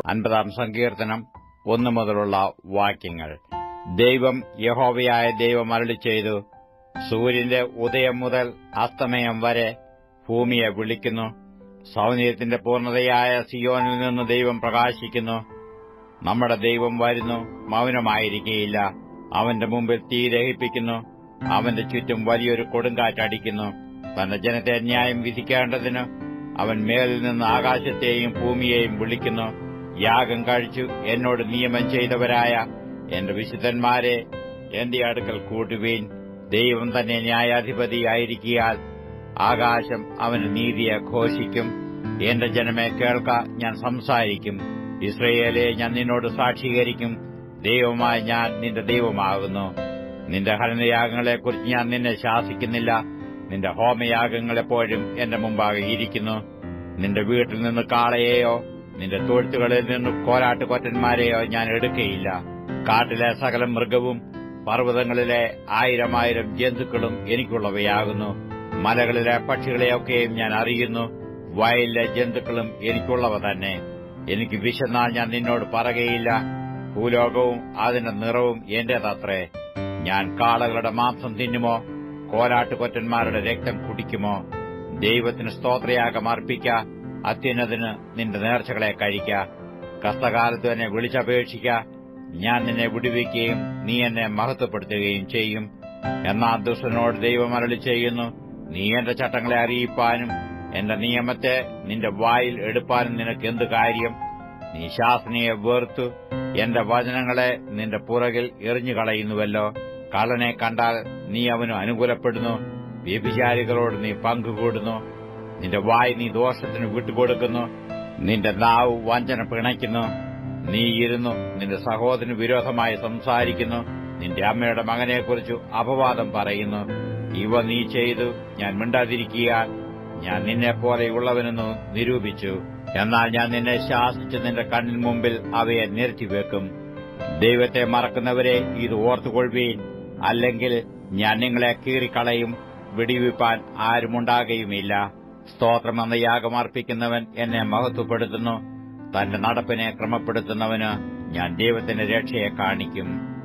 അൻപതാം സങ്കീർത്തനം ഒന്നു മുതലുള്ള വാക്യങ്ങൾ ദൈവം യഹോവയായ ദൈവം അരളി ചെയ്തു സൂര്യന്റെ ഉദയം മുതൽ അസ്തമയം വരെ ഭൂമിയെ വിളിക്കുന്നു സൗന്ദര്യത്തിന്റെ പൂർണ്ണതയായ സിയോനിൽ നിന്ന് ദൈവം പ്രകാശിക്കുന്നു നമ്മുടെ ദൈവം വരുന്നു മൗനമായിരിക്കുകയില്ല അവന്റെ മുമ്പിൽ തീ ദഹിപ്പിക്കുന്നു അവന്റെ ചുറ്റും വലിയൊരു കൊടുങ്കാറ്റടിക്കുന്നു തന്റെ ജനത്തെ ന്യായം വിധിക്കേണ്ടതിന് അവൻ മേലിൽ നിന്ന് ആകാശത്തെയും ഭൂമിയെയും വിളിക്കുന്നു യാഗം കഴിച്ചു എന്നോട് നിയമം ചെയ്തവരായ എന്റെ വിശുദ്ധന്മാരെ എന്റെ അടുക്കൽ കൂട്ടുവീൻ ദൈവം തന്നെ ന്യായാധിപതിയായിരിക്കിയാൽ ആകാശം അവന് നീതിയെ ഘോഷിക്കും എന്റെ ജനമെ കേൾക്ക ഞാൻ സംസാരിക്കും ഇസ്രയേലെ ഞാൻ നിന്നോട് സാക്ഷീകരിക്കും ദൈവമായി ഞാൻ നിന്റെ ദൈവമാകുന്നു നിന്റെ ഹനനയാഗങ്ങളെക്കുറിച്ച് ഞാൻ നിന്നെ ശാസിക്കുന്നില്ല നിന്റെ ഹോമയാഗങ്ങൾ എപ്പോഴും എന്റെ മുമ്പാകെ ഇരിക്കുന്നു നിന്റെ വീട്ടിൽ നിന്ന് കാളയെയോ നിന്റെ തൊഴുത്തുകളിൽ നിന്ന് കോലാട്ടുകൊറ്റന്മാരെയോ ഞാൻ എടുക്കയില്ല കാട്ടിലെ സകല മൃഗവും പർവ്വതങ്ങളിലെ ആയിരമായിരം ജന്തുക്കളും എനിക്കുള്ളവയാകുന്നു മലകളിലെ പക്ഷികളെയൊക്കെയും ഞാൻ അറിയുന്നു വയലിലെ ജന്തുക്കളും എനിക്കുള്ളവ തന്നെ എനിക്ക് വിശന്നാൽ ഞാൻ നിന്നോട് പറകയില്ല ഭൂലോകവും അതിന്റെ നിറവും എന്റേതത്രേ ഞാൻ കാളകളുടെ മാംസം തിന്നുമോ കോലാട്ടുകൊറ്റന്മാരുടെ രക്തം കുടിക്കുമോ ദൈവത്തിന് സ്തോത്രയാഗം അർപ്പിക്ക അത്യുന്നതിന് നിന്റെ നേർച്ചകളെ കഴിക്ക കഷ്ടകാലത്ത് എന്നെ വിളിച്ചപേക്ഷിക്ക ഞാൻ നിന്നെ വിടുവിക്കുകയും നീ എന്നെ മഹത്വപ്പെടുത്തുകയും ചെയ്യും എന്നാ ദുഷ്ടനോട് ദൈവം അരളി ചെയ്യുന്നു നീ എന്റെ ചട്ടങ്ങളെ അറിയിപ്പാനും എന്റെ നിയമത്തെ നിന്റെ വായിൽ എടുപ്പാനും നിനക്ക് എന്ത് കാര്യം നീ ശാസനയെ വേർത്തു എന്റെ വചനങ്ങളെ നിന്റെ പുറകിൽ എറിഞ്ഞുകളയുന്നുവല്ലോ കള്ളനെ കണ്ടാൽ നീ അവന് അനുകൂലപ്പെടുന്നു വ്യഭിചാരികളോട് നീ പങ്കുകൂടുന്നു നിന്റെ വായ് നീ ദോഷത്തിന് വിട്ടുകൊടുക്കുന്നു നിന്റെ നാവ് വഞ്ചന പിണയ്ക്കുന്നു നീ ഇരുന്നു നിന്റെ സഹോദരന് വിരോധമായി സംസാരിക്കുന്നു നിന്റെ അമ്മയുടെ മകനെക്കുറിച്ച് അപവാദം പറയുന്നു ഇവ നീ ചെയ്തു ഞാൻ മിണ്ടാതിരിക്കുക ഞാൻ നിന്നെപ്പോലെയുള്ളവനെന്ന് നിരൂപിച്ചു എന്നാൽ ഞാൻ നിന്നെ ശാസിച്ച് നിന്റെ കണ്ണിന് മുമ്പിൽ അവയെ നിരത്തിവെക്കും ദൈവത്തെ മറക്കുന്നവരെ ഇത് ഓർത്തുകൊള്ളുവീൻ അല്ലെങ്കിൽ ഞാൻ നിങ്ങളെ കീറിക്കളയും വെടിവെപ്പാൻ ആരുമുണ്ടാകുകയുമില്ല സ്തോത്രമെന്ന യാഗമർപ്പിക്കുന്നവൻ എന്നെ മഹത്വപ്പെടുത്തുന്നു തന്റെ നടപ്പിനെ ക്രമപ്പെടുത്തുന്നവന് ഞാൻ ദൈവത്തിന്റെ രക്ഷയെ കാണിക്കും